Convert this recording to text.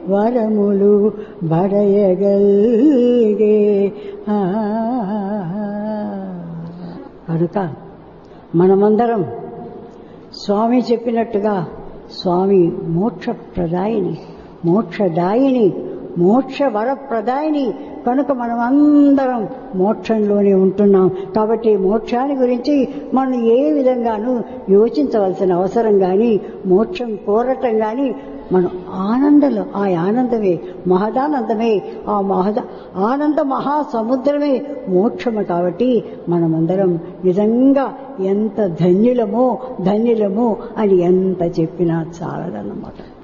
వరములు బడయగల్గే ఆ. కనుక మనమందరం స్వామి చెప్పినట్టుగా స్వామి మోక్షప్రదాయిని మోక్షదాయిని మోక్ష వరప్రదాయిని కనుక మనం అందరం మోక్షంలోనే ఉంటున్నాం కాబట్టి మోక్షాన్ని గురించి మనం ఏ విధంగానూ యోచించవలసిన అవసరం కానీ మోక్షం కోరటం కానీ మనం ఆనందంలో ఆ ఆనందమే మహదానందమే ఆ మహద ఆనంద మహాసముద్రమే మోక్షము కాబట్టి మనమందరం నిజంగా ఎంత ధన్యులమో ధన్యులమో అని ఎంత చెప్పినా చాలదన్నమాట